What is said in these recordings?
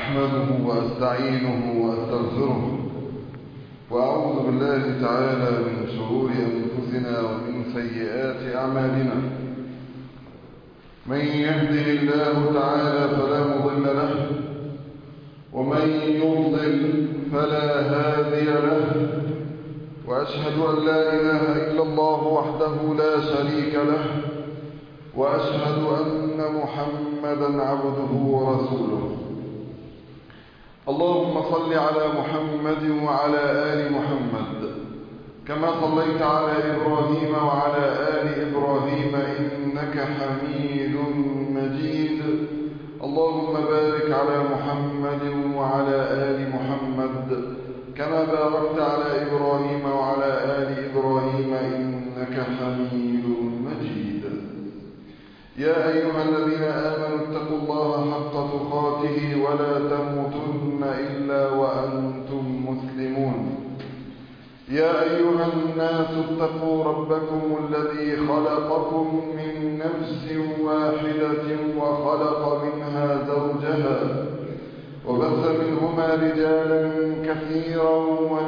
أحمده وأستعينه وأستغفره وأعوذ بالله تعالى من شرور أنفسنا ومن سيئات أعمالنا من يهده الله تعالى فلا مضل له ومن يضلل فلا هادي له وأشهد أن لا إله إلا الله وحده لا شريك له وأشهد أن محمدا عبده ورسوله اللهم صل على محمد وعلى آل محمد كما صليت على إبراهيم وعلى آل إبراهيم إنك حميد مجيد اللهم بارك على محمد وعلى آل محمد كما باركت على إبراهيم وعلى آل إبراهيم إنك حميد مجيد يا أيها الذين آمنوا اتقوا الله حق تقاته ولا تموتن إلا وأنتم مسلمون يا أيها الناس اتقوا ربكم الذي خلقكم من نفس واحدة وخلق منها زوجها وبث منهما رجالا كثيرا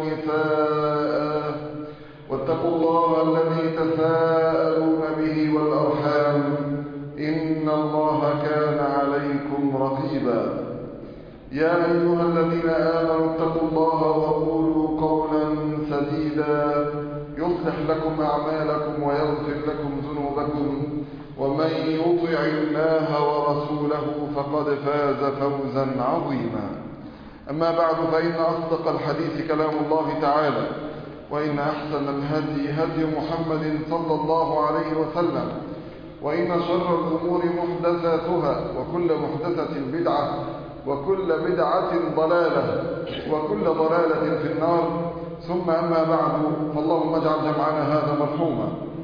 ونساء واتقوا الله الذي تساءلون به والأرحام إن الله كان عليكم رقيبا يا أيها الذين آمنوا اتقوا الله وقولوا قولا سديدا يصلح لكم أعمالكم ويغفر لكم ذنوبكم ومن يطع الله ورسوله فقد فاز فوزا عظيما أما بعد فإن أصدق الحديث كلام الله تعالى وإن أحسن الهدي هدي محمد صلى الله عليه وسلم وإن شر الأمور محدثاتها وكل محدثة بدعة وكل بدعة ضلالة وكل ضلالة في النار ثم أما بعد فاللهم اجعل جمعنا هذا مرحوما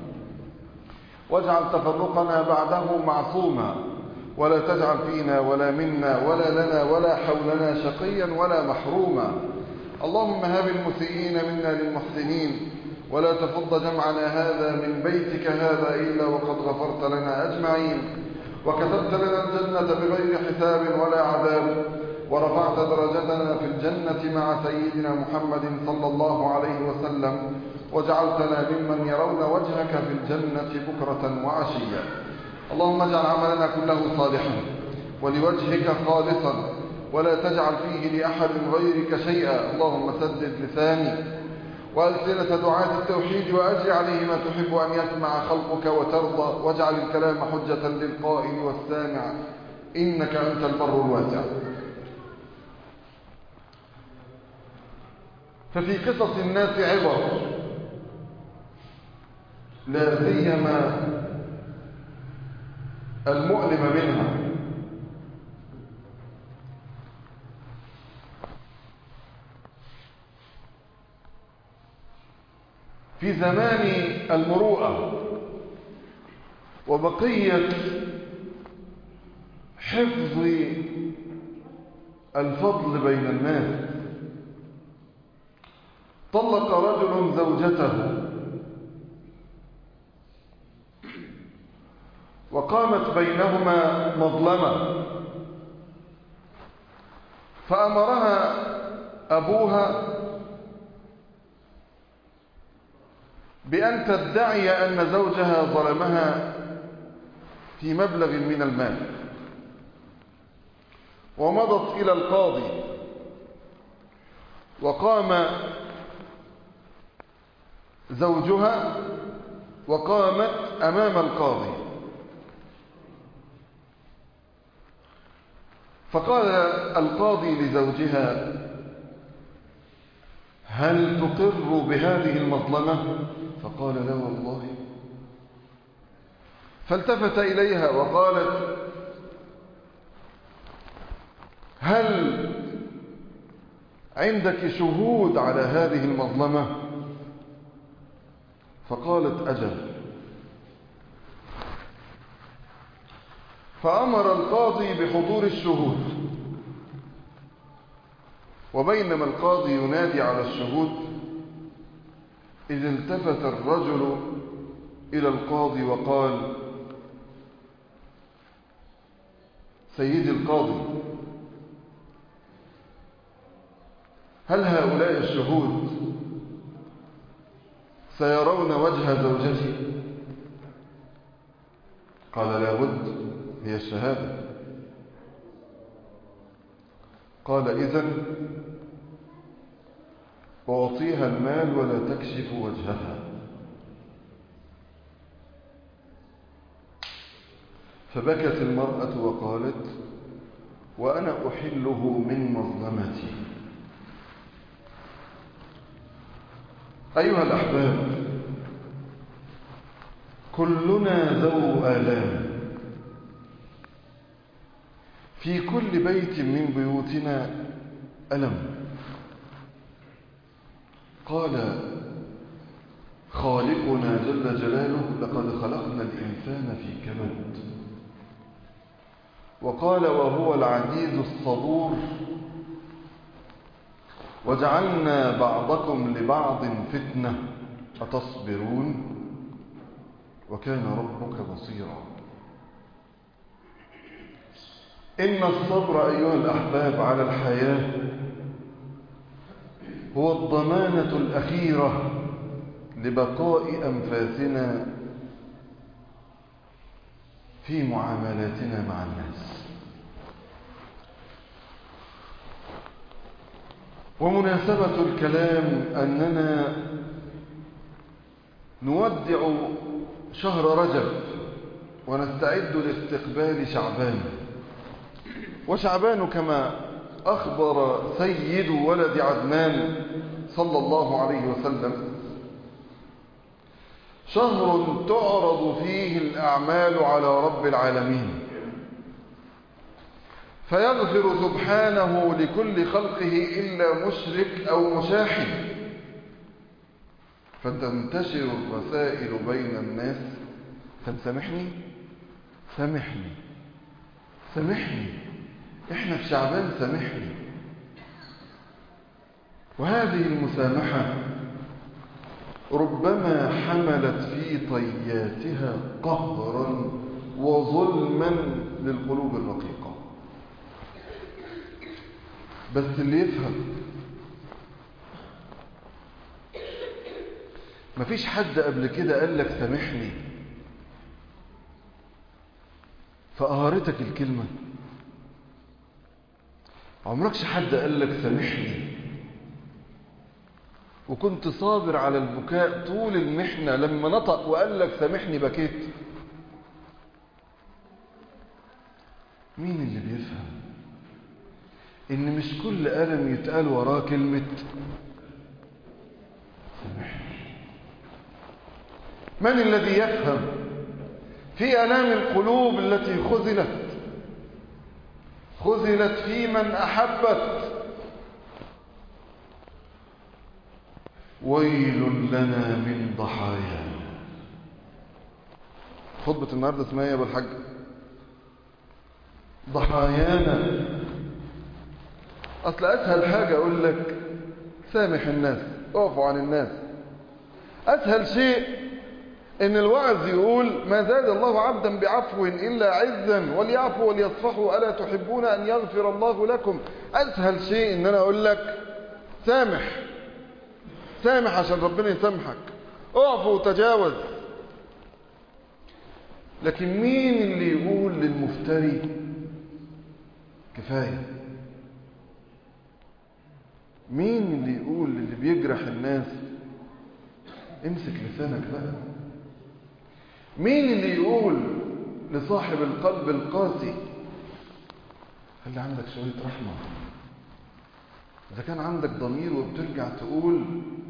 واجعل تفرقنا بعده معصوما ولا تجعل فينا ولا منا ولا لنا ولا حولنا شقيا ولا محروما اللهم هب المسيئين منا للمحسنين ولا تفض جمعنا هذا من بيتك هذا إلا وقد غفرت لنا أجمعين وكتبت لنا الجنة بغير حساب ولا عذاب ورفعت درجتنا في الجنة مع سيدنا محمد صلى الله عليه وسلم وجعلتنا ممن يرون وجهك في الجنة بكرة وعشيا اللهم اجعل عملنا كله صالحا ولوجهك خالصا ولا تجعل فيه لأحد غيرك شيئا اللهم سدد لساني وألسنة دعاة التوحيد وأجر عليه ما تحب أن يسمع خلقك وترضى واجعل الكلام حجة للقائل والسامع إنك أنت البر الواسع ففي قصص الناس عبر لا سيما المؤلم منها في زمان المروءة وبقية حفظ الفضل بين الناس طلق رجل زوجته وقامت بينهما مظلمة فأمرها أبوها بأن تدعي أن زوجها ظلمها في مبلغ من المال ومضت إلى القاضي وقام زوجها وقامت أمام القاضي فقال القاضي لزوجها هل تقر بهذه المظلمة فقال لا والله فالتفت إليها وقالت هل عندك شهود على هذه المظلمة فقالت أجل فأمر القاضي بحضور الشهود وبينما القاضي ينادي على الشهود إذ التفت الرجل إلى القاضي وقال سيدي القاضي هل هؤلاء الشهود سيرون وجه زوجتي قال لا بد هي الشهادة قال إذن أعطيها المال ولا تكشف وجهها فبكت المرأة وقالت وأنا أحله من مظلمتي أيها الأحباب كلنا ذو آلام في كل بيت من بيوتنا ألم قال خالقنا جل جلاله لقد خلقنا الإنسان في كبد وقال وهو العزيز الصبور وجعلنا بعضكم لبعض فتنة أتصبرون وكان ربك بصيرا إن الصبر أيها الأحباب على الحياة هو الضمانة الأخيرة لبقاء أنفاسنا في معاملاتنا مع الناس ومناسبة الكلام أننا نودع شهر رجب ونستعد لاستقبال شعبان وشعبان كما أخبر سيد ولد عدنان صلى الله عليه وسلم شهر تعرض فيه الأعمال على رب العالمين فيغفر سبحانه لكل خلقه إلا مشرك أو مشاحن فتنتشر الرسائل بين الناس فسامحني سامحني سامحني احنا في شعبان سامحني وهذه المسامحة ربما حملت في طياتها قهرا وظلما للقلوب الرقيقة بس اللي يفهم مفيش حد قبل كده قال لك سامحني فقهرتك الكلمة عمركش حد قال لك سامحني وكنت صابر على البكاء طول المحنة لما نطق وقال لك سامحني بكيت مين اللي بيفهم ان مش كل ألم يتقال وراه كلمة سامحني من الذي يفهم في ألام القلوب التي خذلت خذلت في من أحبت ويل لنا من ضحايا خطبة النهاردة اسمها يا ابو الحاج ضحايانا اصل اسهل حاجة اقول لك سامح الناس اعفوا عن الناس اسهل شيء ان الوعظ يقول ما زاد الله عبدا بعفو الا عزا وليعفوا وليصفحوا الا تحبون ان يغفر الله لكم اسهل شيء ان انا اقول لك سامح سامح عشان ربنا يسامحك اعفو وتجاوز لكن مين اللي يقول للمفتري كفاية مين اللي يقول للي بيجرح الناس امسك لسانك بقى مين اللي يقول لصاحب القلب القاسي خلي عندك شوية رحمة إذا كان عندك ضمير وبترجع تقول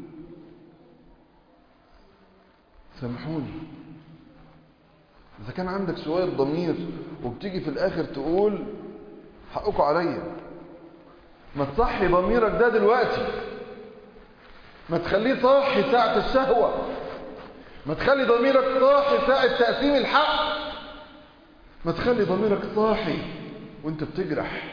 سامحوني إذا كان عندك شوية ضمير وبتيجي في الآخر تقول حقكم عليا ما تصحي ضميرك ده دلوقتي ما تخليه صاحي ساعة الشهوة ما تخلي ضميرك صاحي ساعة تقسيم الحق ما تخلي ضميرك صاحي وانت بتجرح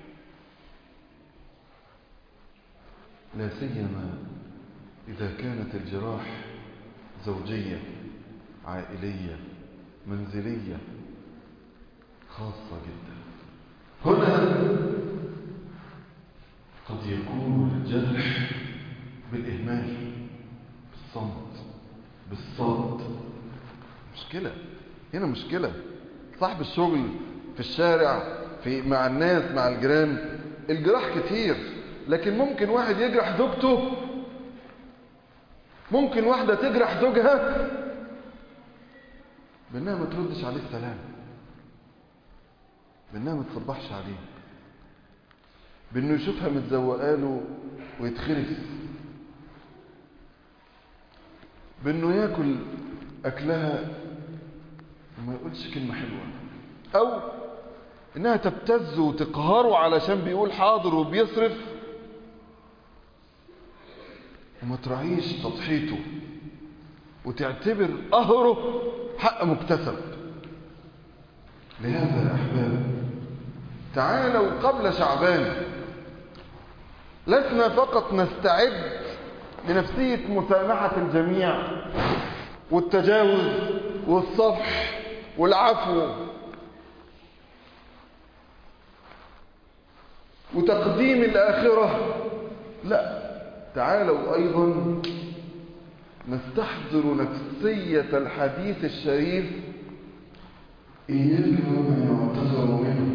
لا سيما إذا كانت الجراح زوجية عائلية منزلية خاصة جدا هنا قد قد يكون الجرح بالإهمال بالصمت بالصمت مشكلة هنا مشكلة صاحب الشغل في الشارع في مع الناس مع الجيران الجراح كتير لكن ممكن واحد يجرح زوجته ممكن واحدة تجرح زوجها بانها ما تردش عليه السلام بانها ما تصبحش عليه بانه يشوفها متزوقاله ويتخرف بانه ياكل اكلها وما يقولش كلمة حلوة او انها تبتز وتقهره علشان بيقول حاضر وبيصرف وما تراعيش تضحيته وتعتبر قهره حق مكتسب لهذا يا احباب تعالوا قبل شعبان لسنا فقط نستعد لنفسية مسامحة الجميع والتجاوز والصفح والعفو وتقديم الآخرة لا تعالوا أيضا نستحضر نفسية الحديث الشريف إياك وما يعتذر منه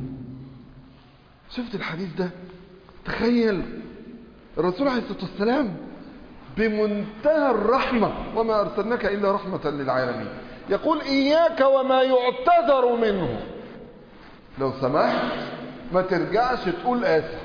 شفت الحديث ده تخيل الرسول عليه الصلاة والسلام بمنتهى الرحمة وما أرسلناك إلا رحمة للعالمين يقول إياك وما يعتذر منه لو سمحت ما ترجعش تقول آسف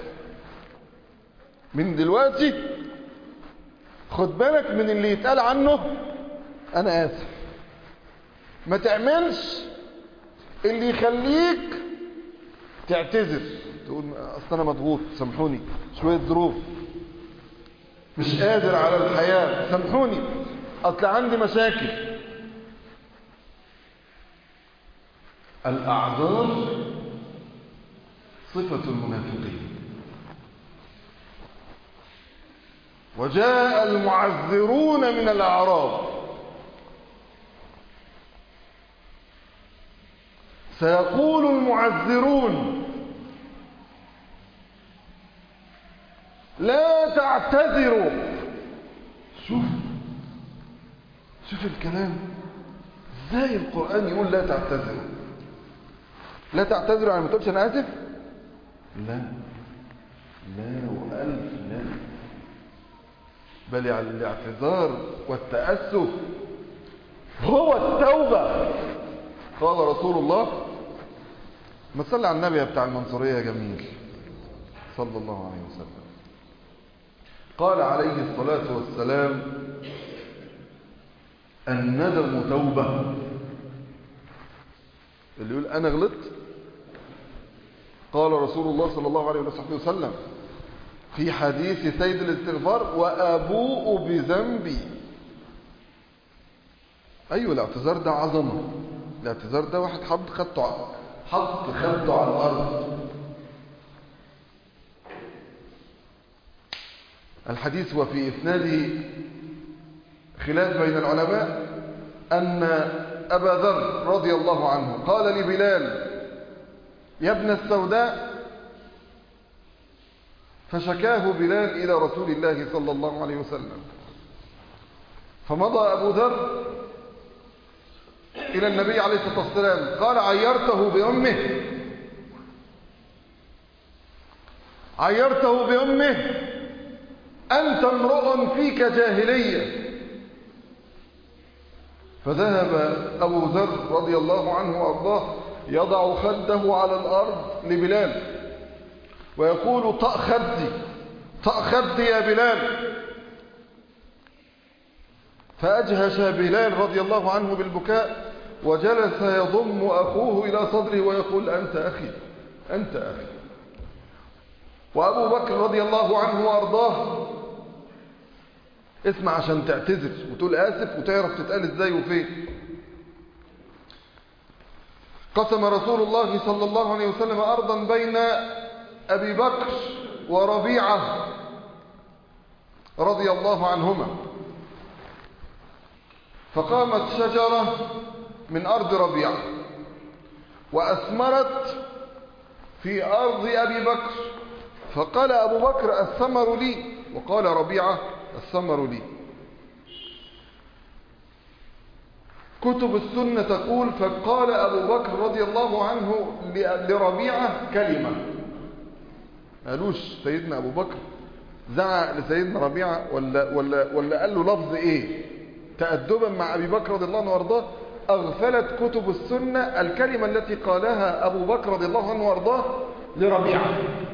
من دلوقتي خد بالك من اللي يتقال عنه أنا آسف ما تعملش اللي يخليك تعتذر تقول أصل أنا مضغوط سامحوني شوية ظروف مش قادر على الحياة سامحوني أصل عندي مشاكل الأعذار صفة المنافقين وجاء المعذرون من الأعراب سيقول المعذرون لا تعتذروا شوف شوف الكلام ازاي القرآن يقول لا تعتذروا لا تعتذروا يعني ما تقولش انا اسف لا لا والف لا بل على الاعتذار والتأسف هو التوبة قال رسول الله ما تصلي على النبي بتاع المنصورية يا جميل صلى الله عليه وسلم قال عليه الصلاة والسلام الندم توبة اللي يقول أنا غلطت قال رسول الله صلى الله عليه وسلم في حديث سيد الاستغفار وأبوء بذنبي أيوة الاعتذار ده عظمة الاعتذار ده واحد حط خدته حط خده على الأرض الحديث وفي إسناده خلاف بين العلماء أن أبا ذر رضي الله عنه قال لبلال يا ابن السوداء فشكاه بلال إلى رسول الله صلى الله عليه وسلم فمضى أبو ذر إلى النبي عليه الصلاة والسلام قال عيرته بأمه عيرته بأمه أنت امرؤ فيك جاهلية فذهب أبو ذر رضي الله عنه وأرضاه يضع خده على الأرض لبلال ويقول طأ خدي طأ خدي يا بلال فأجهش بلال رضي الله عنه بالبكاء وجلس يضم أخوه إلى صدره ويقول أنت أخي أنت أخي وأبو بكر رضي الله عنه وأرضاه اسمع عشان تعتذر وتقول آسف وتعرف تتقال ازاي وفين قسم رسول الله صلى الله عليه وسلم أرضا بين أبي بكر وربيعة رضي الله عنهما فقامت شجرة من أرض ربيعة وأثمرت في أرض أبي بكر فقال أبو بكر الثمر لي وقال ربيعة الثمر لي كتب السنة تقول فقال أبو بكر رضي الله عنه لربيعة كلمة قالوش سيدنا أبو بكر زعق لسيدنا ربيعة ولا, ولا, ولا قال له لفظ إيه تأدبا مع أبي بكر رضي الله عنه وارضاه أغفلت كتب السنة الكلمة التي قالها أبو بكر رضي الله عنه وارضاه لربيعة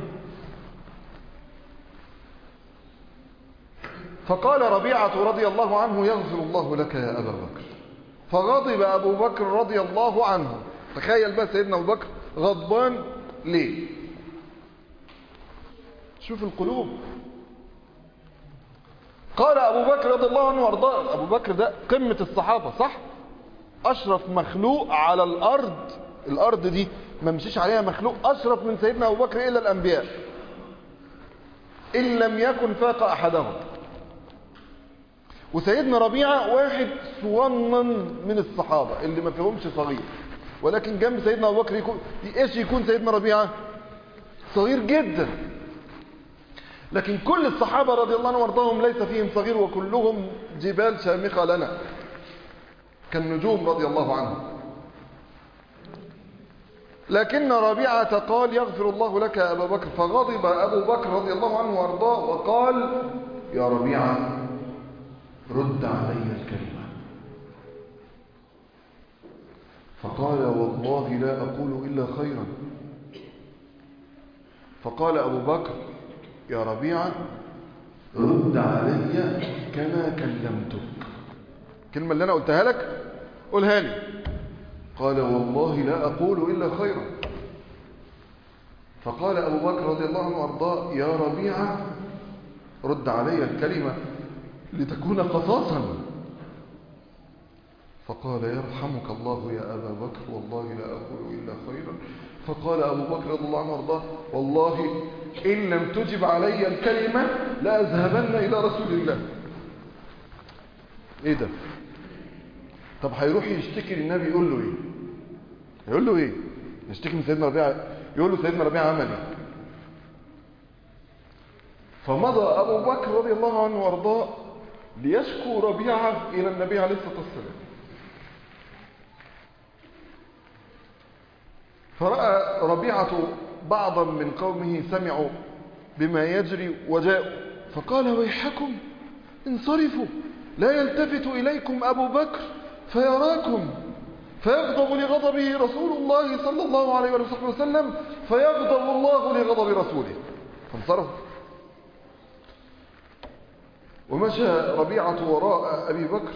فقال ربيعة رضي الله عنه يغفر الله لك يا أبا بكر فغضب أبو بكر رضي الله عنه تخيل بقى سيدنا أبو بكر غضبان ليه شوف القلوب قال أبو بكر رضي الله عنه وارضاه أبو بكر ده قمة الصحابة صح أشرف مخلوق على الأرض الأرض دي ما مشيش عليها مخلوق أشرف من سيدنا أبو بكر إلا الأنبياء إن لم يكن فاق أحدهم وسيدنا ربيعة واحد صغنن من الصحابة اللي ما فيهمش صغير ولكن جنب سيدنا أبو بكر يكون إيش يكون سيدنا ربيعة صغير جدا لكن كل الصحابة رضي الله عنهم وارضاهم ليس فيهم صغير وكلهم جبال شامخة لنا كالنجوم رضي الله عنهم لكن ربيعة قال يغفر الله لك يا أبا بكر فغضب أبو بكر رضي الله عنه وارضاه وقال يا ربيعة رد علي الكلمة فقال والله لا أقول إلا خيرا فقال أبو بكر يا ربيعة رد علي كما كلمتك الكلمة اللي أنا قلتها لك قولها لي قال والله لا أقول إلا خيرا فقال أبو بكر رضي الله عنه وارضاه يا ربيعة رد علي الكلمة لتكون قصاصا فقال يرحمك الله يا أبا بكر والله لا أقول إلا خيرا فقال أبو بكر رضي الله عنه وارضاه والله إن لم تجب علي الكلمة لأذهبن إلى رسول الله إيه ده طب هيروح يشتكي للنبي يقول له إيه يقول له إيه يشتكي من سيدنا ربيعة يقول له سيدنا ربيعة عمل إيه فمضى أبو بكر رضي الله عنه وارضاه ليشكو ربيعة إلى النبي عليه الصلاة والسلام فرأى ربيعة بعضا من قومه سمعوا بما يجري وجاءوا فقال ويحكم انصرفوا لا يلتفت إليكم أبو بكر فيراكم فيغضب لغضبه رسول الله صلى الله عليه وسلم فيغضب الله لغضب رسوله فانصرفوا ومشى ربيعة وراء أبي بكر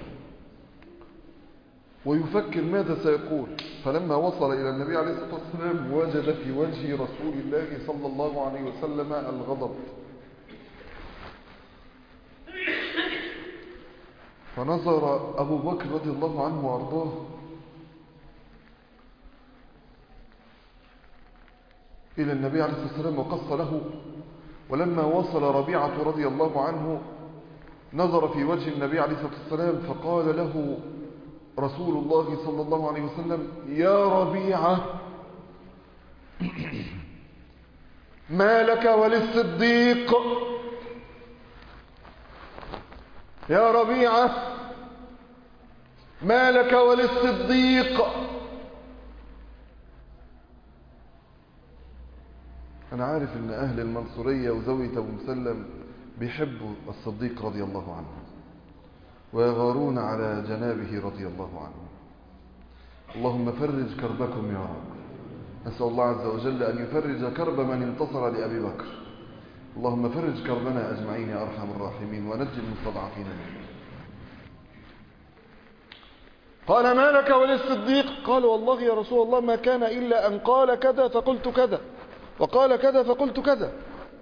ويفكر ماذا سيقول فلما وصل إلى النبي عليه الصلاة والسلام وجد في وجه رسول الله صلى الله عليه وسلم الغضب فنظر أبو بكر رضي الله عنه وأرضاه إلى النبي عليه الصلاة والسلام وقص له ولما وصل ربيعة رضي الله عنه نظر في وجه النبي عليه الصلاة والسلام فقال له رسول الله صلى الله عليه وسلم يا ربيعة ما لك وللصديق يا ربيعة ما لك وللصديق أنا عارف أن أهل المنصورية وزاوية أبو مسلم بيحبوا الصديق رضي الله عنه ويغارون على جنابه رضي الله عنه اللهم فرج كربكم يا رب نسأل الله عز وجل أن يفرج كرب من انتصر لأبي بكر اللهم فرج كربنا أجمعين يا أرحم الراحمين ونجي المستضعفين منه قال ما لك وللصديق قال والله يا رسول الله ما كان إلا أن قال كذا فقلت كذا وقال كذا فقلت كذا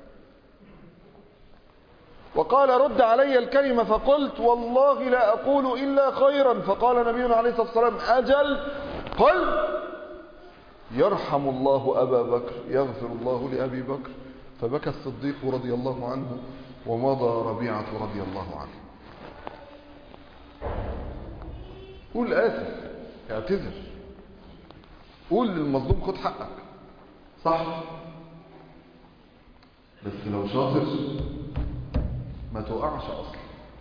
وقال رد علي الكلمة فقلت والله لا أقول إلا خيرا فقال نبينا عليه الصلاة والسلام أجل قل يرحم الله أبا بكر يغفر الله لأبي بكر فبكى الصديق رضي الله عنه ومضى ربيعة رضي الله عنه قول آسف اعتذر قول للمظلوم خد حقك صح بس لو شاطر ما تقعش اصلا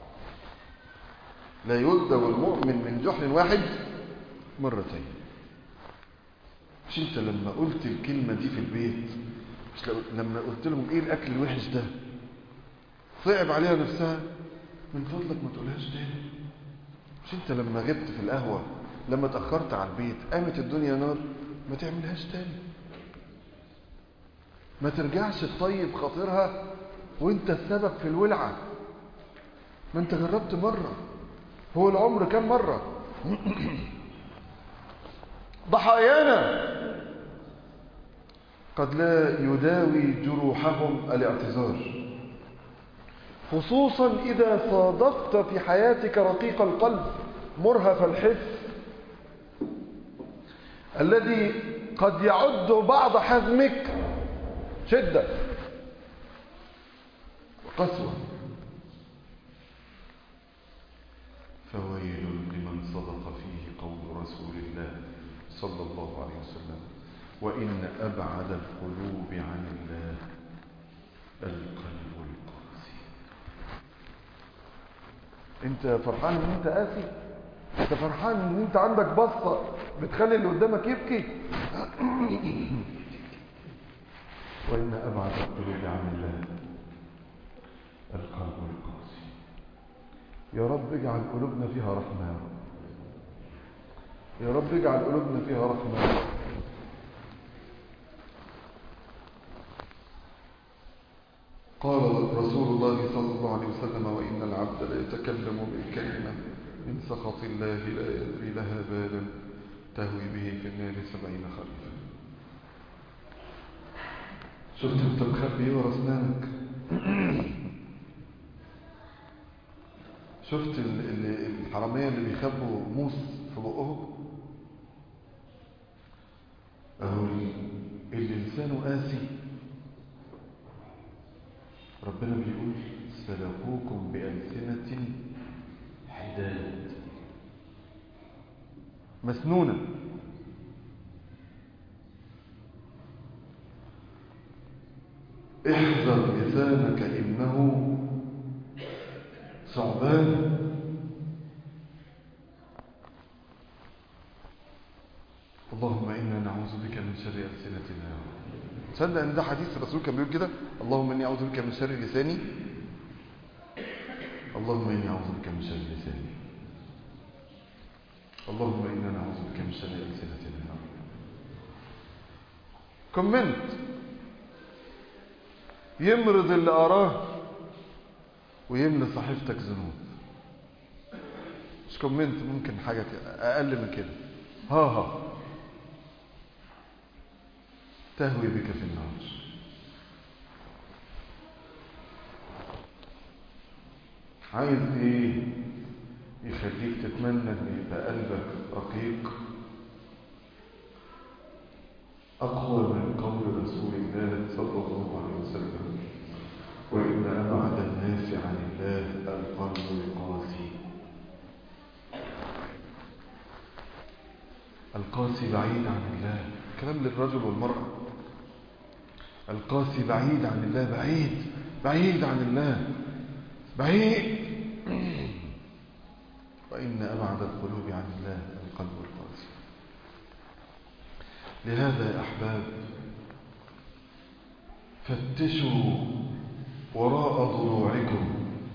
لا يلدغ المؤمن من جحر واحد مرتين مش انت لما قلت الكلمة دي في البيت مش لما قلت لهم ايه الاكل الوحش ده صعب عليها نفسها من فضلك ما تقولهاش تاني مش انت لما غبت في القهوة لما اتأخرت على البيت قامت الدنيا نار ما تعملهاش تاني ما ترجعش تطيب خاطرها وانت السبب في الولعة ما انت جربت مرة هو العمر كم مرة ضحايانا قد لا يداوي جروحهم الاعتذار خصوصا إذا صادفت في حياتك رقيق القلب مرهف الحس الذي قد يعد بعض حزمك شدة وقسوة فويل لمن صدق فيه قول رسول الله صلى الله عليه وسلم وإن أبعد القلوب عن الله القلب القاسي انت فرحان ان انت قاسي انت فرحان ان انت عندك بصة بتخلي اللي قدامك يبكي وإن أبعد القلوب عن الله القلب القاسي يا رب اجعل قلوبنا فيها رحمة يا رب يا رب اجعل قلوبنا فيها رحمة يا رب قال رسول الله صلى الله عليه وسلم وإن العبد لا يتكلم بالكلمة من سخط الله لا يدري لها بالا تهوي به في النار سبعين خريفا شفت انت مخبي ايه ورا اسنانك شفت ال- ال- الحرامية اللي بيخبوا موس في بقهم اهو اللي لسانه قاسي ربنا بيقول سلكوكم بألسنة حداد مسنونة احذر لسانك إنه ثعبان اللهم إنا نعوذ بك من شر ألسنتنا يا رب تصدق ان ده حديث الرسول كان بيقول كده اللهم اني اعوذ بك من شر لساني اللهم اني اعوذ بك من شر لساني اللهم انا نعوذ بك من شر السنتنا كومنت يمرض اللي اراه ويملى صحيفتك ذنوب مش كومنت ممكن حاجه كده اقل من كده ها ها تهوي بك في النار عايز ايه يخليك تتمنى ان يبقى قلبك رقيق اقوى من قول رسول الله صلى الله عليه وسلم وان ابعد الناس عن الله القلب القاسي القاسي بعيد عن الله كلام للرجل والمرأة القاسي بعيد عن الله بعيد بعيد عن الله بعيد وإن أبعد القلوب عن الله القلب القاسي لهذا يا أحباب فتشوا وراء ضلوعكم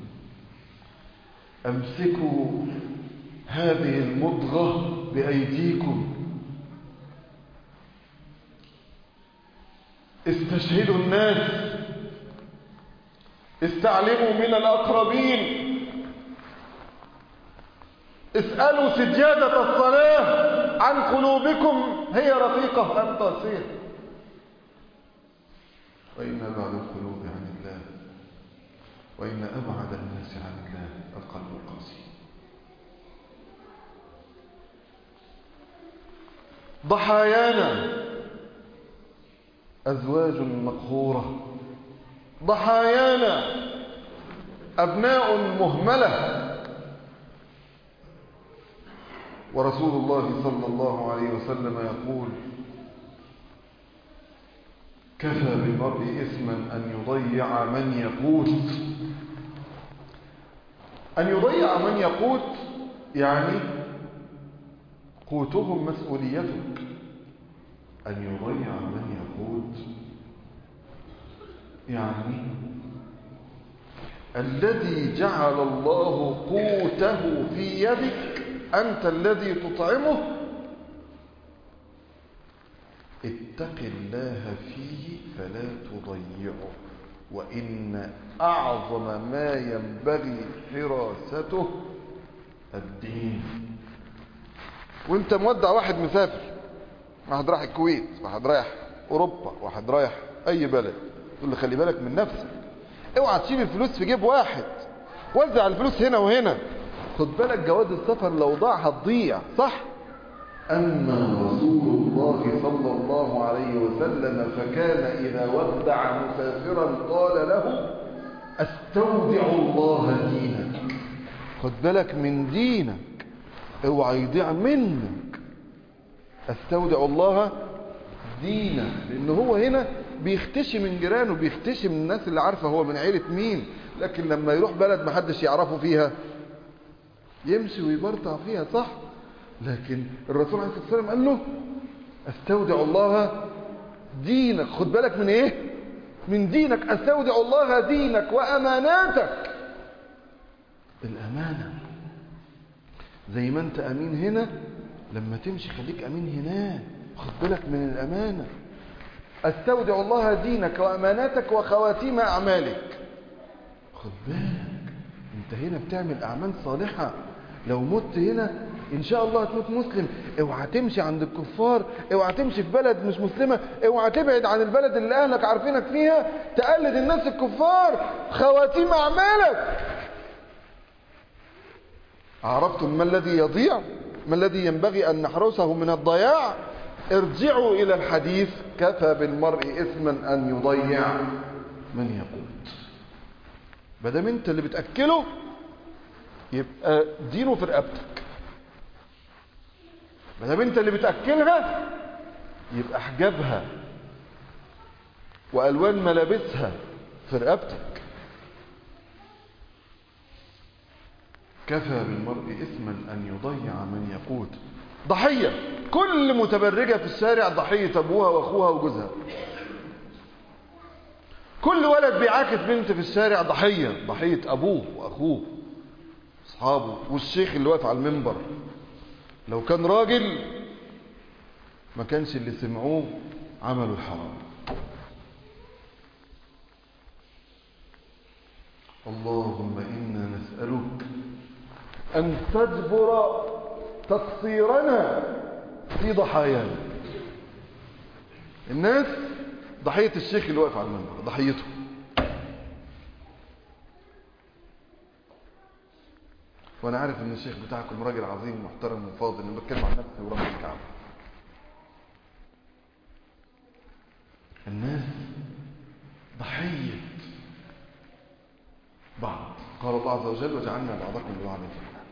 أمسكوا هذه المضغة بأيديكم استشهدوا الناس استعلموا من الأقربين اسألوا سجادة الصلاة عن قلوبكم هي رقيقة أم قاسية وإن بعد القلوب عن الله وإن أبعد الناس عن الله القلب القاسي ضحايانا أزواج مقهورة ضحايانا أبناء مهملة ورسول الله صلى الله عليه وسلم يقول كفى بالمرء إثما أن يضيع من يقوت أن يضيع من يقوت يعني قوتهم مسؤوليتك أن يضيع من يقوت يعني الذي جعل الله قوته في يدك أنت الذي تطعمه اتق الله فيه فلا تضيعه وإن أعظم ما ينبغي حراسته الدين وانت مودع واحد مسافر واحد رايح الكويت واحد رايح أوروبا واحد رايح أي بلد تقول له خلي بالك من نفسك اوعى تشيل الفلوس في جيب واحد وزع الفلوس هنا وهنا خد بالك جواز السفر لو ضاع هتضيع صح أما رسول الله صلى الله عليه وسلم فكان إذا ودع مسافرا قال له استودع الله دينك خد بالك من دينك اوعى يضيع منك استودع الله دينك لان هو هنا بيختشي من جيرانه بيختشي من الناس اللي عارفه هو من عيله مين لكن لما يروح بلد محدش يعرفه فيها يمشي ويبرطع فيها صح لكن الرسول عليه الصلاه والسلام قال له استودع الله دينك خد بالك من ايه من دينك استودع الله دينك واماناتك الامانه زي ما انت امين هنا لما تمشي خليك امين هناك خد بالك من الامانه استودع الله دينك واماناتك وخواتيم اعمالك خد بالك انت هنا بتعمل اعمال صالحه لو مت هنا ان شاء الله هتموت مسلم اوعى تمشي عند الكفار اوعى تمشي في بلد مش مسلمه اوعى تبعد عن البلد اللي اهلك عارفينك فيها تقلد الناس الكفار خواتيم اعمالك عرفتم ما الذي يضيع ما الذي ينبغي ان نحرسه من الضياع ارجعوا الى الحديث كفى بالمرء اثما ان يضيع من يقوت بدل انت اللي بتاكله يبقى دينه في رقبتك ما دام انت اللي بتاكلها يبقى حجابها والوان ملابسها في رقبتك كفى بالمرء اثما ان يضيع من يقوت ضحيه كل متبرجه في الشارع ضحيه ابوها واخوها وجوزها كل ولد بيعاكس بنت في الشارع ضحيه ضحيه ابوه واخوه اصحابه والشيخ اللي واقف على المنبر لو كان راجل ما كانش اللي سمعوه عملوا الحرام اللهم إنا نسألك أن تجبر تقصيرنا في ضحايانا الناس ضحية الشيخ اللي واقف على المنبر ضحيته وانا عارف ان الشيخ بتاعكم راجل عظيم محترم وفاضل انا بتكلم عن نفسي ورب الكعبه الناس ضحيه بعض قال الله عز وجل وجعلنا بعضكم لبعض فتنه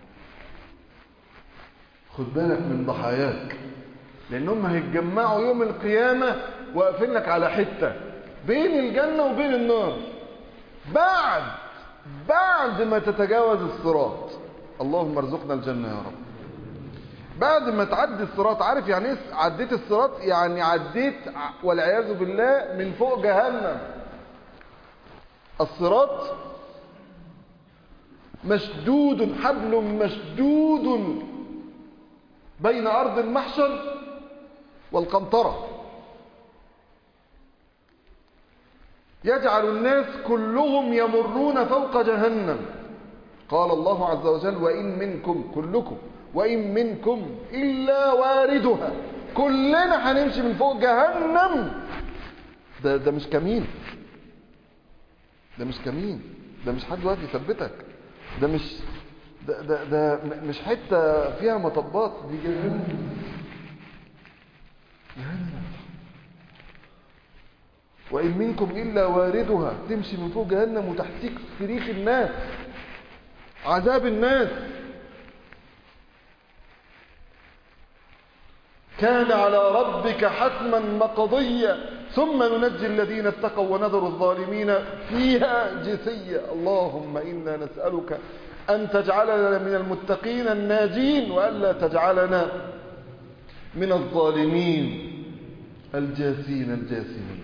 خد بالك من ضحاياك لانهم هيتجمعوا يوم القيامه واقفين لك على حته بين الجنه وبين النار بعد بعد ما تتجاوز الصراط اللهم ارزقنا الجنة يا رب بعد ما تعدي الصراط عارف يعني ايه عديت الصراط يعني عديت والعياذ بالله من فوق جهنم الصراط مشدود حبل مشدود بين أرض المحشر والقنطرة يجعل الناس كلهم يمرون فوق جهنم قال الله عز وجل وإن منكم كلكم وإن منكم إلا واردها كلنا هنمشي من فوق جهنم ده, ده مش كمين ده مش كمين ده مش حد واقف يثبتك ده مش ده, ده, ده مش حتة فيها مطبات دي جهنم جهنم وإن منكم إلا واردها تمشي من فوق جهنم وتحتيك صريخ الناس عذاب الناس كان على ربك حتما مقضيا ثم ننجي الذين اتقوا ونذر الظالمين فيها جثية اللهم إنا نسألك أن تجعلنا من المتقين الناجين وألا تجعلنا من الظالمين الجاسين الجاسمين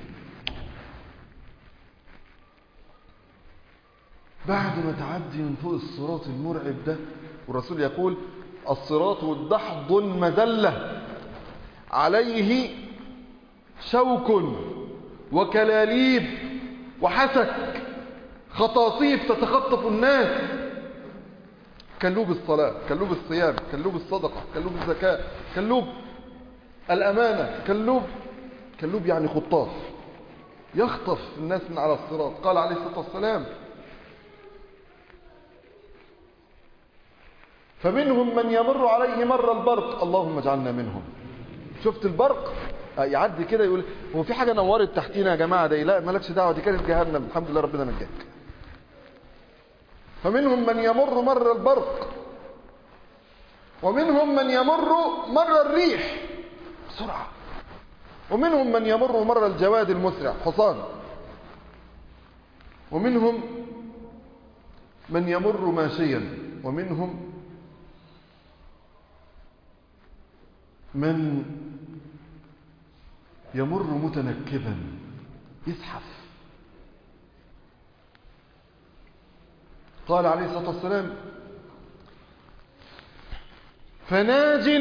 بعد ما تعدي من فوق الصراط المرعب ده والرسول يقول الصراط دحض مذلة عليه شوك وكلاليب وحسك خطاطيف تتخطف الناس كلوب الصلاة كلوب الصيام كلوب الصدقة كلوب الزكاة كلوب الأمانة كلوب كلوب يعني خطاف يخطف الناس من على الصراط قال عليه الصلاة والسلام فمنهم من يمر عليه مر البرق اللهم اجعلنا منهم شفت البرق يعدي كده يقول هو في حاجة نورت تحتينا يا جماعة دي لا مالكش دعوة دي كانت جهنم الحمد لله ربنا نجاك فمنهم من يمر مر البرق ومنهم من يمر مر الريح بسرعة ومنهم من يمر مر الجواد المسرع حصان ومنهم من يمر ماشيا ومنهم من يمر متنكبا يزحف قال عليه الصلاة والسلام فناج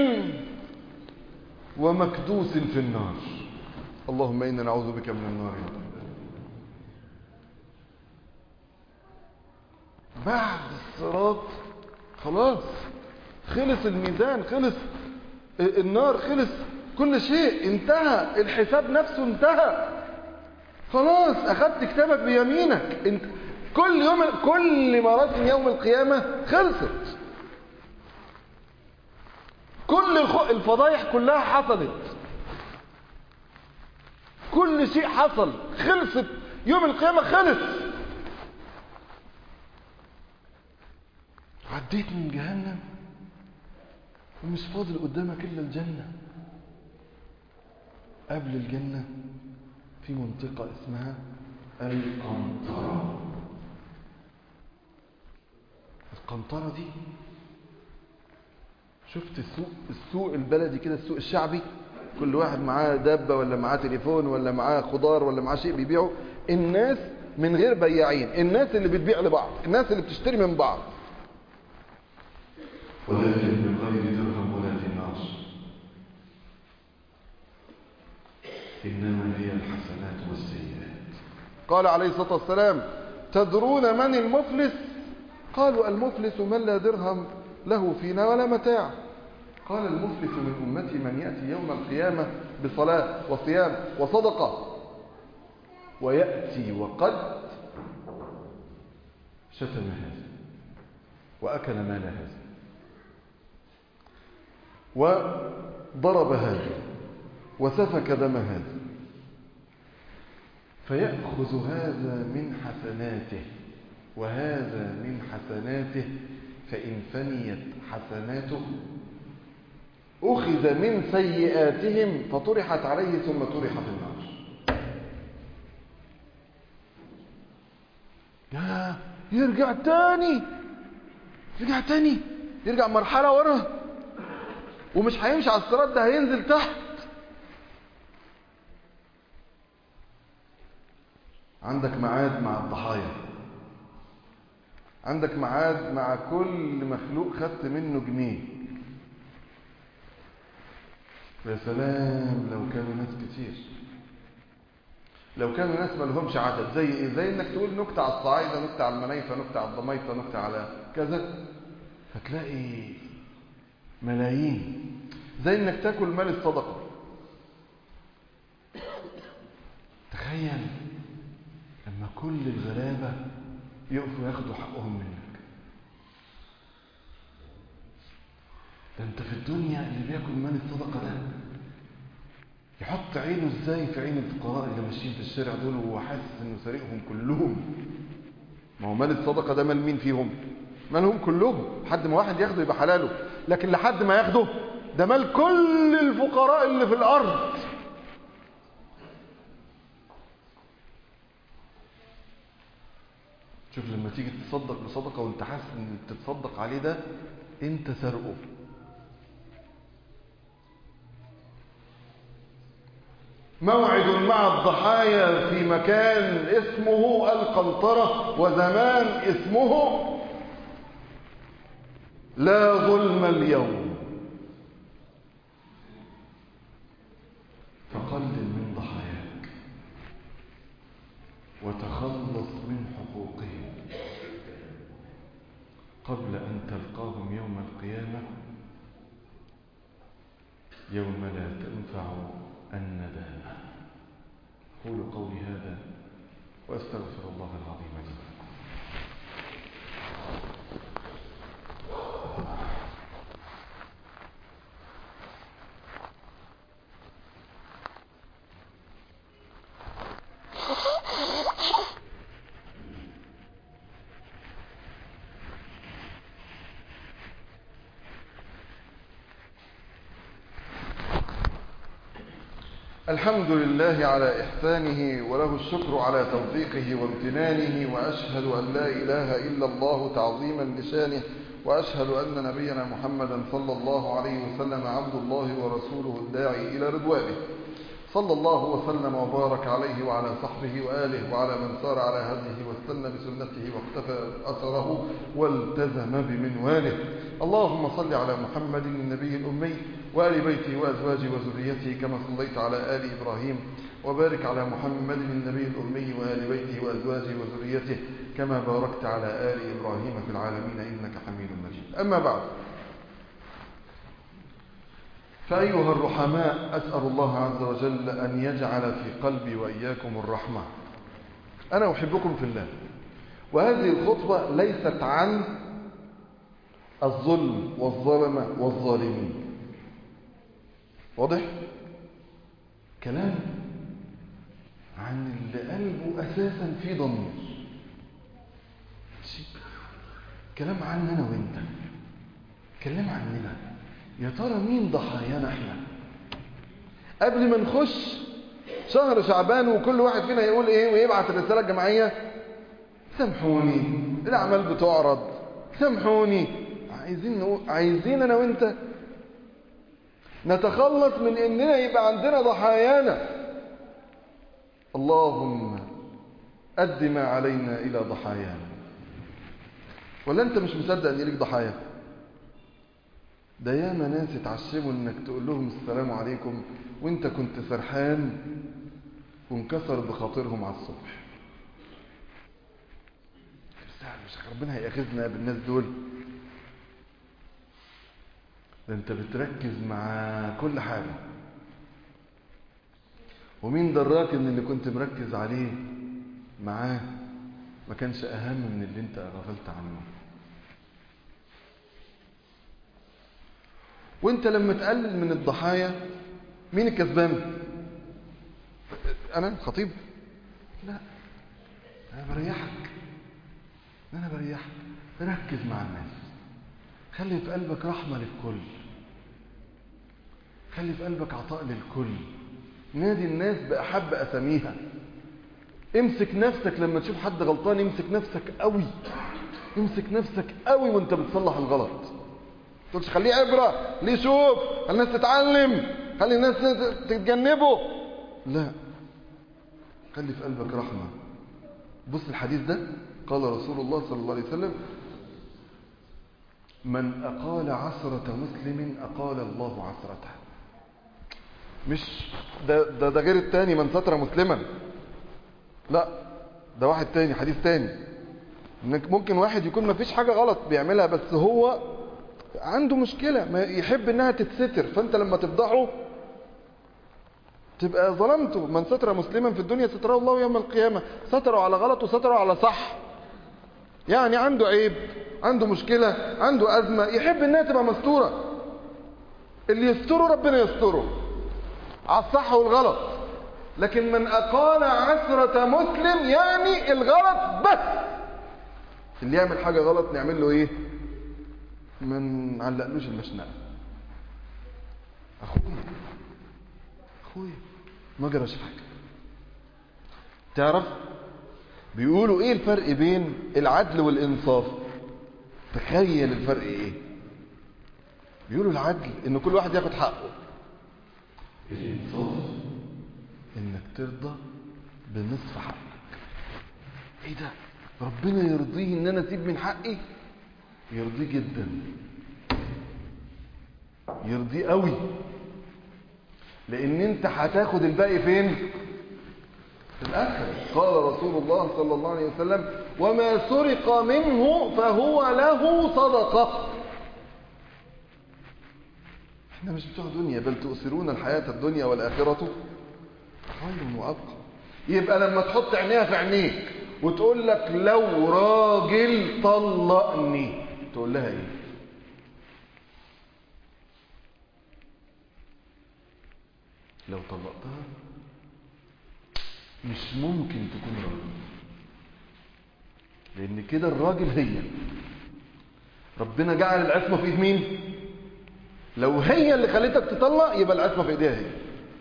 ومكدوس في النار اللهم إنا نعوذ بك من النار بعد الصراط خلاص خلص الميزان خلص النار خلص كل شيء انتهى الحساب نفسه انتهى خلاص اخذت كتابك بيمينك انت كل يوم كل مراسم يوم القيامة خلصت كل الفضايح كلها حصلت كل شيء حصل خلصت يوم القيامة خلص عديت من جهنم ومش فاضل قدامك إلا الجنة قبل الجنة في منطقة اسمها القنطرة القنطرة دي شفت السوق السوق البلدي كده السوق الشعبي كل واحد معاه دابة ولا معاه تليفون ولا معاه خضار ولا معاه شيء بيبيعه الناس من غير بياعين الناس اللي بتبيع لبعض الناس اللي بتشتري من بعض ولكن من غير درهم ولا دينار إنما هي الحسنات والسيئات قال عليه الصلاة والسلام تدرون من المفلس قالوا المفلس من لا درهم له فينا ولا متاع قال المفلس من أمتي من يأتي يوم القيامة بصلاة وصيام وصدقة ويأتي وقد شتم هذا وأكل مال هذا وضرب هذا وسفك دم هذا فيأخذ هذا من حسناته وهذا من حسناته فإن فنيت حسناته أخذ من سيئاتهم فطرحت عليه ثم طرح في النار يا يرجع تاني يرجع تاني يرجع مرحلة ورا ومش هيمشي على الصراط ده هينزل تحت عندك ميعاد مع الضحايا عندك ميعاد مع كل مخلوق خدت منه جنيه يا سلام لو كانوا ناس كتير لو كانوا ناس ما لهمش عدد زي ايه زي انك تقول نكتة على الصعايدة نكتة على المنايفة نكتة على الضميطة نكتة على كذا هتلاقي ملايين زي انك تاكل مال الصدقة تخيل لما كل الغلابة يقفوا ياخدوا حقهم منك ده انت في الدنيا اللي بياكل مال الصدقة ده يحط عينه ازاي في عين الفقراء اللي ماشيين في الشارع دول وهو حاسس انه سارقهم كلهم ما هو مال الصدقة ده مال مين فيهم مالهم كلهم لحد ما واحد ياخده يبقى حلاله لكن لحد ما ياخده ده مال كل الفقراء اللي في الارض شوف لما تيجي تصدق بصدقة وانت حاسس ان تتصدق عليه ده انت سرقه موعد مع الضحايا في مكان اسمه القنطرة وزمان اسمه لا ظلم اليوم فقلل من ضحاياك وتخلص من حقوقهم قبل أن تلقاهم يوم القيامة يوم لا تنفع الندامة قولوا قولي هذا وأستغفر الله العظيم لي الحمد لله على إحسانه وله الشكر على توفيقه وامتنانه وأشهد أن لا إله إلا الله تعظيما لشانه وأشهد أن نبينا محمدا صلى الله عليه وسلم عبد الله ورسوله الداعي إلى رضوانه صلى الله وسلم وبارك عليه وعلى صحبه وآله وعلى من سار على هديه واستنى بسنته واقتفى أثره والتزم بمنواله اللهم صل على محمد النبي الأمي وآل بيته وأزواجه وذريته كما صليت على آل إبراهيم وبارك على محمد النبي الأمي وآل بيته وأزواجه وذريته كما باركت على آل إبراهيم في العالمين إنك حميد مجيد أما بعد فأيها الرحماء أسأل الله عز وجل أن يجعل في قلبي وإياكم الرحمة أنا أحبكم في الله وهذه الخطبة ليست عن الظلم والظلمة والظالمين واضح؟ كلام عن اللي قلبه أساسا في ضمير كلام عننا أنا وإنت كلام عننا يا ترى مين ضحايانا احنا قبل ما نخش شهر شعبان وكل واحد فينا يقول ايه ويبعت الرساله الجماعيه سامحوني الاعمال بتعرض سامحوني عايزين نقول عايزين انا وانت نتخلص من اننا يبقى عندنا ضحايانا اللهم اد ما علينا الى ضحايانا ولا انت مش مصدق ان ليك ضحايا ده ياما ناس اتعشموا انك تقول لهم السلام عليكم وانت كنت سرحان وانكسر بخاطرهم على الصبح مش ربنا هياخذنا بالناس دول ده انت بتركز مع كل حاجة ومين دراك ان اللي كنت مركز عليه معاه ما كانش اهم من اللي انت غفلت عنه وانت لما تقلل من الضحايا مين الكسبان انا الخطيب لا انا بريحك انا بريحك ركز مع الناس خلي في قلبك رحمة للكل خلي في قلبك عطاء للكل نادي الناس بأحب أساميها امسك نفسك لما تشوف حد غلطان امسك نفسك قوي امسك نفسك قوي وانت بتصلح الغلط تقولش خليه عبرة ليه شوف خلي الناس تتعلم خلي الناس تتجنبه لا خلي في قلبك رحمة بص الحديث ده قال رسول الله صلى الله عليه وسلم من أقال عثرة مسلم أقال الله عثرته مش ده, ده, ده غير التاني من ستر مسلما لا ده واحد تاني حديث تاني انك ممكن واحد يكون ما فيش حاجة غلط بيعملها بس هو عنده مشكلة ما يحب انها تتستر فانت لما تفضحه تبقى ظلمته من ستر مسلما في الدنيا ستره الله يوم القيامة ستره على غلط وستره على صح يعني عنده عيب عنده مشكلة عنده أزمة يحب انها تبقى مستورة اللي يستره ربنا يستره على الصح والغلط لكن من أقال عثرة مسلم يعني الغلط بس اللي يعمل حاجة غلط نعمل له ايه ما نعلقلوش المشنقة اخويا اخويا ما جراش حاجة تعرف بيقولوا ايه الفرق بين العدل والانصاف تخيل الفرق ايه بيقولوا العدل ان كل واحد ياخد حقه الإنصاف انك ترضى بنصف حقك ايه ده ربنا يرضيه ان انا اسيب من حقي يرضيه جدا يرضيه قوي لان انت هتاخد الباقي فين في الاخر قال رسول الله صلى الله عليه وسلم وما سرق منه فهو له صدقه احنا مش بتوع دنيا بل تؤثرون الحياه الدنيا والاخره خير وابقى يبقى لما تحط عينيها في عينيك وتقول لك لو راجل طلقني تقول لها ايه لو طلقتها مش ممكن تكون راجل لان كده الراجل هي ربنا جعل العصمه في ايد مين لو هي اللي خلتك تطلق يبقى العصمه في ايديها هي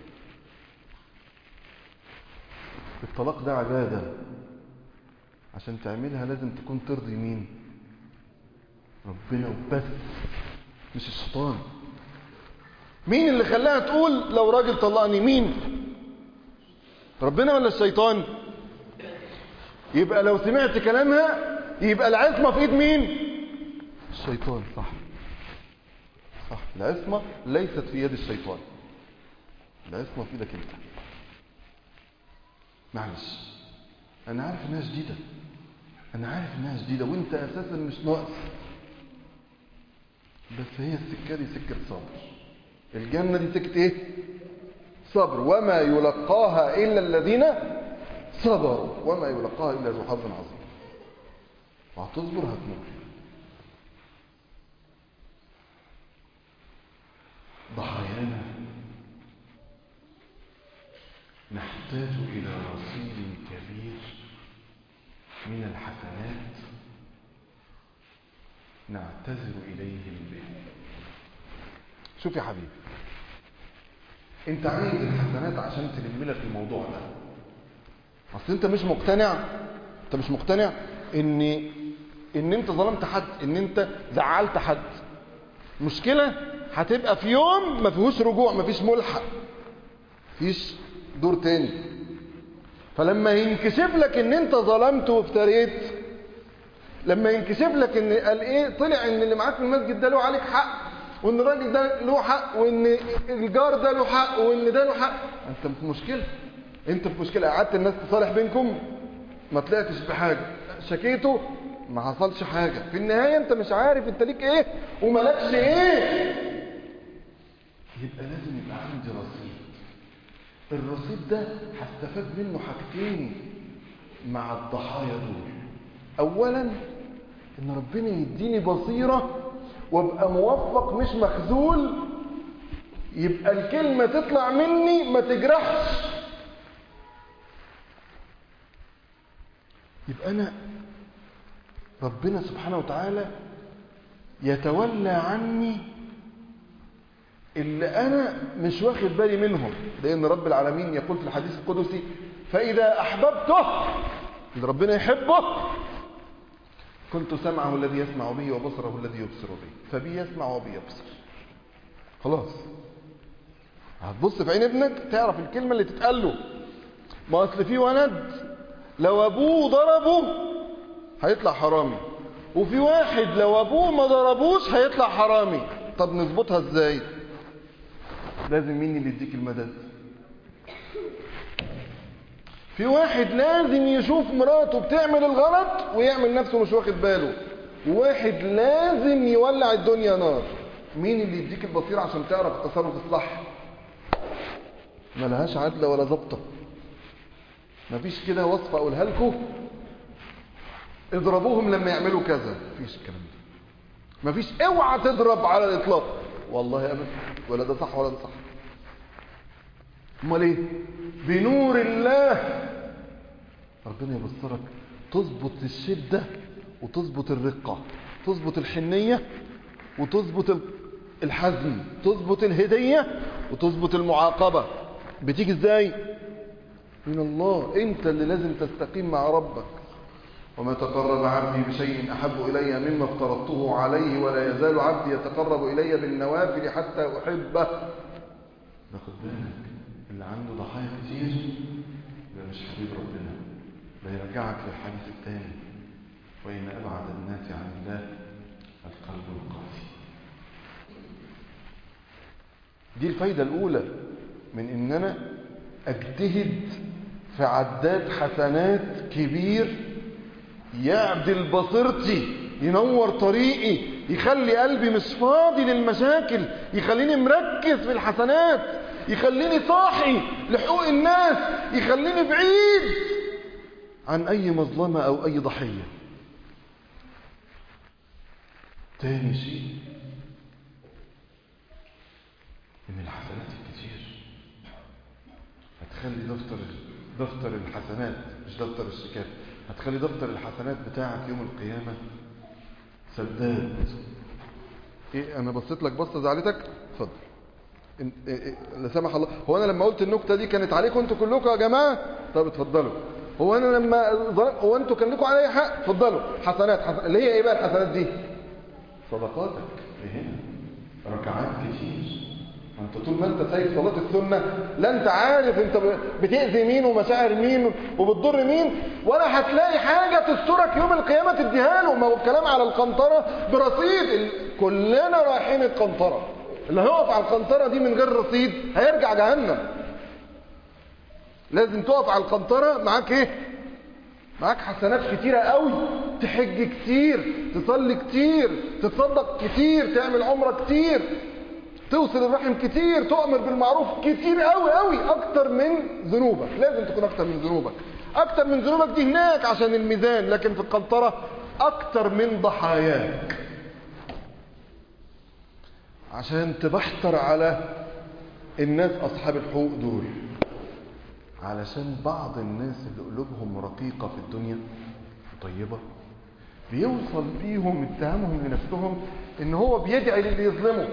الطلاق ده عبادة عشان تعملها لازم تكون ترضي مين ربنا وبس مش الشيطان مين اللي خلاها تقول لو راجل طلقني مين ربنا ولا الشيطان يبقى لو سمعت كلامها يبقى العصمة في ايد مين الشيطان صح صح العصمة ليست في يد الشيطان العصمة في ايدك انت معلش انا عارف انها شديدة انا عارف انها شديدة وانت اساسا مش ناقص بس هي السكة دي سكة صبر الجنة دي سكة ايه صبر وما يلقاها الا الذين صبروا وما يلقاها الا ذو حظ عظيم وهتصبر هتموت ضحايانا نحتاج إلى رصيد كبير من الحسنات نعتذر إليهم به شوف يا حبيبي انت عايز الحسنات عشان تلم لك الموضوع ده اصل انت مش مقتنع انت مش مقتنع ان ان انت ظلمت حد ان انت زعلت حد مشكلة هتبقى في يوم ما فيهوش رجوع ما فيش ملحق فيش دور تاني فلما ينكشف لك ان انت ظلمت وافتريت لما ينكشف لك ان قال ايه طلع ان اللي معاك في المسجد ده له عليك حق وان الراجل ده له حق وان الجار ده له حق وان ده له حق انت في مشكله انت في مشكله قعدت الناس تصالح بينكم ما طلعتش بحاجه شكيته ما حصلش حاجه في النهايه انت مش عارف انت ليك ايه ومالكش ايه يبقى لازم يبقى عندي رصيد الرصيد ده هستفاد منه حاجتين مع الضحايا دول اولا ان ربنا يديني بصيره وابقى موفق مش مخذول يبقى الكلمه تطلع مني ما تجرحش يبقى انا ربنا سبحانه وتعالى يتولى عني اللي انا مش واخد بالي منهم لان رب العالمين يقول في الحديث القدسي فاذا احببته اللي ربنا يحبه كنت سمعه الذي يسمع به وبصره الذي يبصر به فبي يسمع وبي يبصر خلاص هتبص في عين ابنك تعرف الكلمة اللي تتقال له ما اصل في ولد لو ابوه ضربه هيطلع حرامي وفي واحد لو ابوه ما ضربوش هيطلع حرامي طب نظبطها ازاي لازم مين اللي يديك المدد في واحد لازم يشوف مراته بتعمل الغلط ويعمل نفسه مش واخد باله وواحد لازم يولع الدنيا نار مين اللي يديك البصيرة عشان تعرف التصرف الصح ملهاش عدلة ولا ظبطة مفيش كده وصفة اقولها لكم اضربوهم لما يعملوا كذا مفيش الكلام ده مفيش اوعى تضرب على الاطلاق والله ابدا ولا ده صح ولا ده صح امال ايه بنور الله ربنا يبصرك تظبط الشده وتظبط الرقه تظبط الحنيه وتظبط الحزم تظبط الهديه وتظبط المعاقبه بتيجي ازاي من الله انت اللي لازم تستقيم مع ربك وما تقرب عبدي بشيء أحب إلي مما افترضته عليه ولا يزال عبدي يتقرب إلي بالنوافل حتى أحبه ناخد بالك اللي عنده ضحايا كتير ده مش حبيب ربنا ده يرجعك للحديث الثاني وإن أبعد الناس عن الله القلب القاسي دي الفايدة الأولى من إن أنا أجتهد في عداد حسنات كبير يعدل بصيرتي ينور طريقي يخلي قلبي مش فاضي للمشاكل يخليني مركز في الحسنات يخليني صاحي لحقوق الناس يخليني بعيد عن أي مظلمة أو أي ضحية تاني شيء إن الحسنات الكتير هتخلي دفتر دفتر الحسنات مش دفتر الشيكات هتخلي دفتر الحسنات بتاعك يوم القيامة سداد ايه انا بصيت لك بصه زعلتك اتفضل إن- إيه إيه لا سمح الله هو انا لما قلت النكته دي كانت عليكم انتوا كلكم يا جماعه طب اتفضلوا هو انا لما ظلم هو انتوا كان لكم عليا حق اتفضلوا حسنات حسن... اللي هي ايه بقى الحسنات دي صدقاتك إيه هنا ركعات كتير انت طول ما انت سايب صلاه السنه لا انت عارف انت ب- بتاذي مين ومشاعر مين وبتضر مين ولا هتلاقي حاجه تسترك يوم القيامه تديها له ما هو الكلام على القنطره برصيد ال... كلنا رايحين القنطره اللي هيقف على القنطره دي من غير رصيد هيرجع جهنم لازم تقف على القنطره معاك ايه معاك حسنات كتيرة قوي تحج كتير تصلي كتير تتصدق كتير تعمل عمرة كتير توصل الرحم كتير تؤمر بالمعروف كتير قوي قوي اكتر من ذنوبك لازم تكون اكتر من ذنوبك اكتر من ذنوبك دي هناك عشان الميزان لكن في القنطرة اكتر من ضحاياك عشان تبحتر على الناس اصحاب الحقوق دول علشان بعض الناس اللي قلوبهم رقيقة في الدنيا طيبة بيوصل بيهم اتهامهم لنفسهم ان هو بيدعي للي يظلمه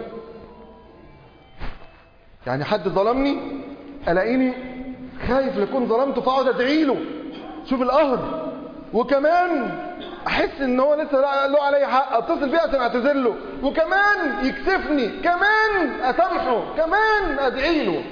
يعني حد ظلمني الاقيني خايف لكون ظلمته فاقعد ادعي له شوف القهر وكمان احس ان هو لسه له علي حق اتصل بيه عشان اعتذر له وكمان يكسفني كمان اسامحه كمان ادعي له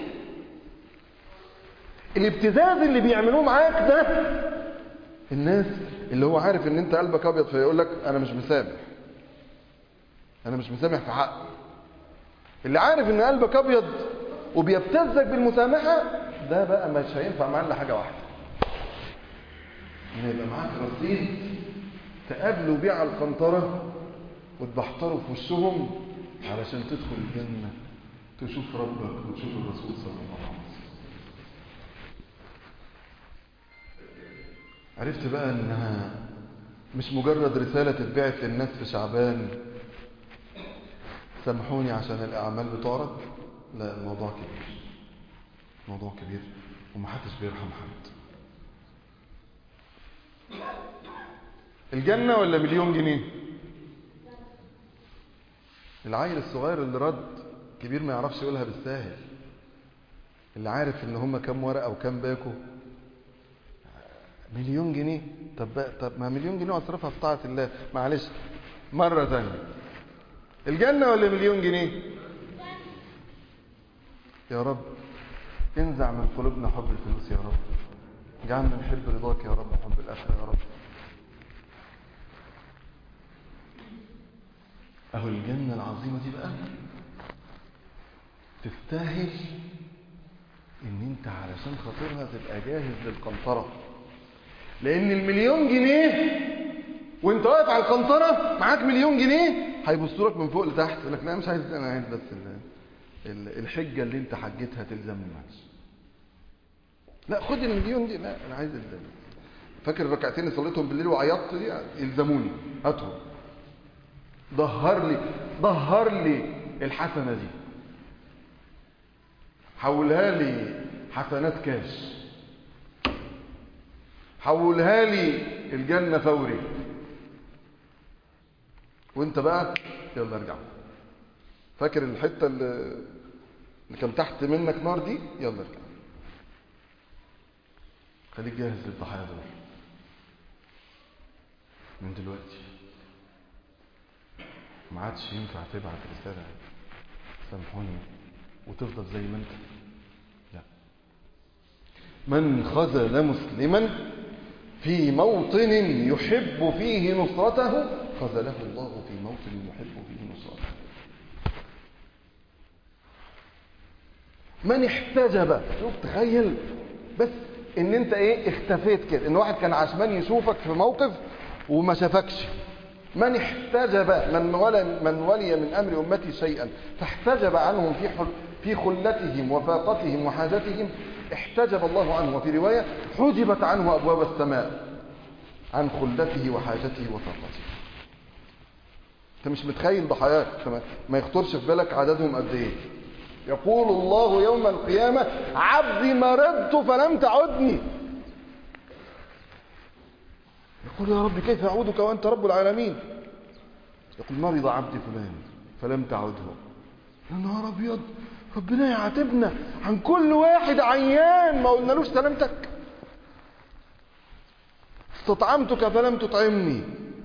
الابتزاز اللي بيعملوه معاك ده الناس اللي هو عارف ان انت قلبك ابيض فيقول لك انا مش مسامح انا مش مسامح في حق اللي عارف ان قلبك ابيض وبيبتزك بالمسامحه ده بقى مش هينفع معاه الا حاجه واحده ان يبقى معاك رصيد تقابلوا بيه على القنطره وتبحتروا في وشهم علشان تدخل الجنه تشوف ربك وتشوف الرسول صلى الله عليه وسلم عرفت بقى انها مش مجرد رسالة تتبعت للناس في شعبان سامحوني عشان الاعمال بتعرض لا الموضوع كبير موضوع كبير ومحدش بيرحم حد الجنة ولا مليون جنيه العيل الصغير اللي رد كبير ما يعرفش يقولها بالساهل اللي عارف ان هم كام ورقة وكام باكو مليون جنيه طب بقى- طب ما مليون جنيه اصرفها في طاعة الله معلش مرة ثانية الجنة ولا مليون جنيه يا رب انزع من قلوبنا حب الفلوس يا رب اجعلنا نحب رضاك يا رب وحب الآخرة يا رب اهو الجنة العظيمة دي بقى تستاهل ان انت علشان خاطرها تبقى جاهز للقنطرة لان المليون جنيه وانت واقف على القنطرة معاك مليون جنيه هيبصوا لك من فوق لتحت يقول لك لا مش عايز انا عايز بس ال- ال- الحجة اللي انت حجتها تلزمني معلش لا خد المليون دي لا انا عايز ال- فاكر الركعتين اللي صليتهم بالليل وعيطت دي يلزموني هاتهم ظهر لي ظهر لي الحسنة دي حولها لي حسنات كاش حولها لي الجنة فوري وانت بقى يلا ارجع فاكر الحتة اللي اللي كان تحت منك نار دي يلا ارجع خليك جاهز للضحايا دول من دلوقتي ما عادش ينفع تبعت رسالة سامحوني وتفضل زي ما انت لا من خذل مسلما في موطن يحب فيه نصرته خذله الله في موطن يحب فيه نصرته من احتجب شوف تخيل بس ان انت ايه اختفيت كده ان واحد كان عشمان يشوفك في موقف وما شافكش من احتجب من ولي, من ولي من امر امتي شيئا فاحتجب عنهم في حل في خلتهم وفاقتهم وحاجتهم احتجب الله عنه وفي روايه حجبت عنه ابواب السماء عن خلته وحاجته وفاقته انت مش متخيل ضحاياك ما يخطرش في بالك عددهم قد ايه يقول الله يوم القيامة عبدي مرضت فلم تعدني يقول يا رب كيف أعودك وأنت رب العالمين يقول مرض عبدي فلان فلم تعده يا نهار أبيض ربنا يعاتبنا عن كل واحد عيان ما قلنالوش سلامتك استطعمتك فلم تطعمني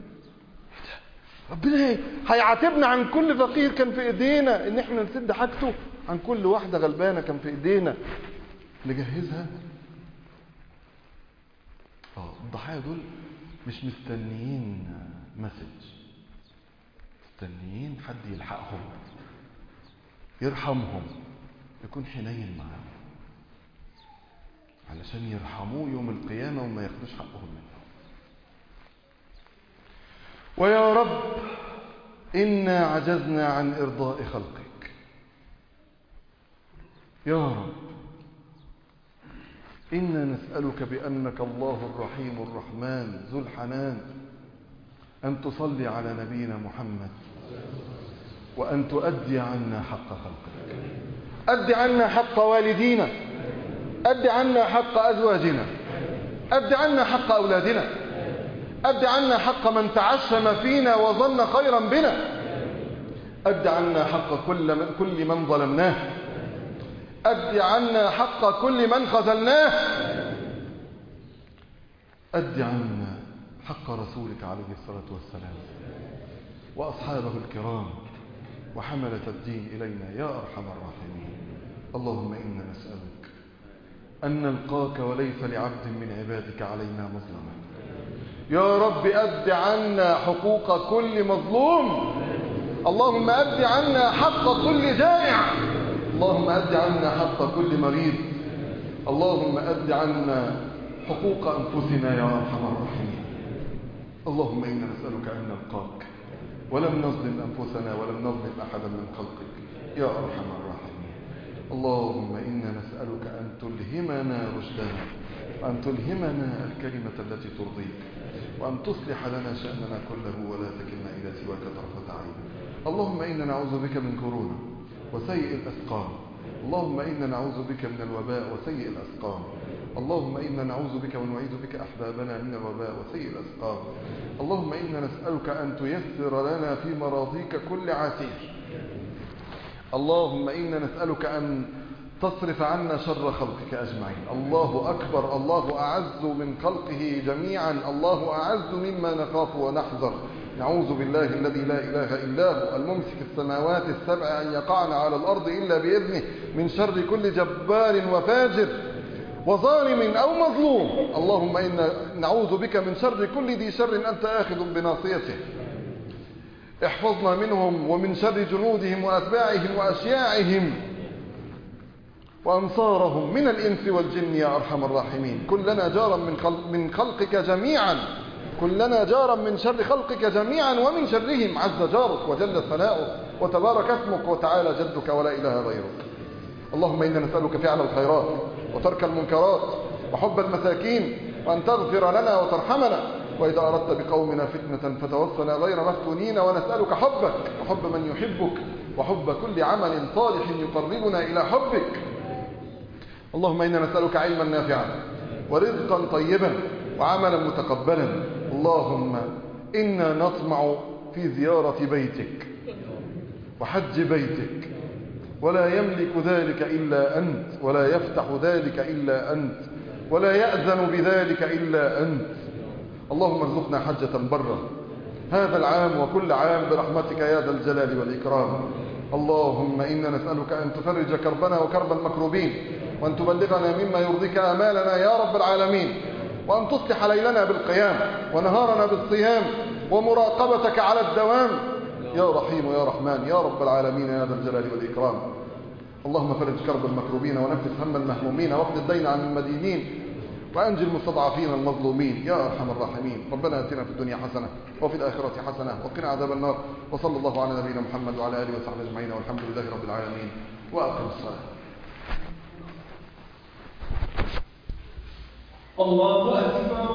ربنا هيعاتبنا عن كل فقير كان في ايدينا ان احنا نسد حاجته عن كل واحده غلبانه كان في ايدينا نجهزها اه الضحايا دول مش مستنيين مسج مستنيين حد يلحقهم يرحمهم يكون حنين معاهم علشان يرحموه يوم القيامه وما ياخدوش حقهم منه ويا رب إنا عجزنا عن إرضاء خلقك يا رب إنا نسألك بأنك الله الرحيم الرحمن ذو الحنان أن تصلي على نبينا محمد وأن تؤدي عنا حق خلقك أد عنا حق والدينا أد عنا حق أزواجنا أد عنا حق أولادنا أد عنا حق من تعشم فينا وظن خيرا بنا أد عنا حق كل من, كل من ظلمناه أد عنا حق كل من خذلناه أد عنا حق رسولك عليه الصلاة والسلام وأصحابه الكرام وحملة الدين إلينا يا أرحم الراحمين اللهم إنا نسألك أن نلقاك وليس لعبد من عبادك علينا مظلمة يا رب أد عنا حقوق كل مظلوم اللهم أد عنا حق كل جائع اللهم أد عنا حق كل مريض اللهم أد عنا حقوق أنفسنا يا أرحم الراحمين اللهم إنا نسألك أن نلقاك ولم نظلم أنفسنا ولم نظلم أحدا من خلقك يا أرحم الراحمين اللهم إنا نسألك أن تلهمنا رشدنا وأن تلهمنا الكلمة التي ترضيك وأن تصلح لنا شأننا كله ولا تكلنا إلى سواك طرفة عين اللهم إنا نعوذ بك من كورونا وسيء الأسقام اللهم إنا نعوذ بك من الوباء وسيء الأسقام اللهم إنا نعوذ بك ونعيذ بك أحبابنا من الوباء وسيء الأسقام اللهم إنا نسألك أن تيسر لنا في مراضيك كل عسير اللهم إنا نسألك أن تصرف عنا شر خلقك أجمعين الله أكبر الله أعز من خلقه جميعا الله أعز مما نخاف ونحذر نعوذ بالله الذي لا إله إلا هو الممسك السماوات السبع أن يقعن على الأرض إلا بإذنه من شر كل جبار وفاجر وظالم أو مظلوم اللهم إنا نعوذ بك من شر كل ذي شر أنت آخذ بناصيته احفظنا منهم ومن شر جنودهم وأتباعهم وأشياعهم وأنصارهم من الإنس والجن يا أرحم الراحمين كلنا جارا من, خلق من خلقك جميعا كلنا جارا من شر خلقك جميعا ومن شرهم عز جارك وجل ثناؤك وتبارك اسمك وتعالى جدك ولا إله غيرك اللهم إنا نسألك فعل الخيرات وترك المنكرات وحب المساكين وأن تغفر لنا وترحمنا وإذا أردت بقومنا فتنة فتوفنا غير مفتونين ونسألك حبك وحب من يحبك وحب كل عمل صالح يقربنا إلى حبك اللهم إنا نسألك علما نافعا ورزقا طيبا وعملا متقبلا اللهم إنا نطمع في زيارة بيتك وحج بيتك ولا يملك ذلك إلا أنت ولا يفتح ذلك إلا أنت ولا يأذن بذلك إلا أنت اللهم ارزقنا حجة برة هذا العام وكل عام برحمتك يا ذا الجلال والإكرام اللهم إنا نسألك أن تفرج كربنا وكرب المكروبين وأن تبلغنا مما يرضيك آمالنا يا رب العالمين وأن تصلح ليلنا بالقيام ونهارنا بالصيام ومراقبتك على الدوام يا رحيم يا رحمن يا رب العالمين يا ذا الجلال والإكرام اللهم فرج كرب المكروبين ونفس هم المهمومين واقض الدين عن المدينين وأنجي المستضعفين المظلومين يا أرحم الراحمين ربنا أتنا في الدنيا حسنة وفي الآخرة حسنة وقنا عذاب النار وصلى الله على نبينا محمد وعلى آله وصحبه أجمعين والحمد لله رب العالمين وأقم الصلاة الله أكبر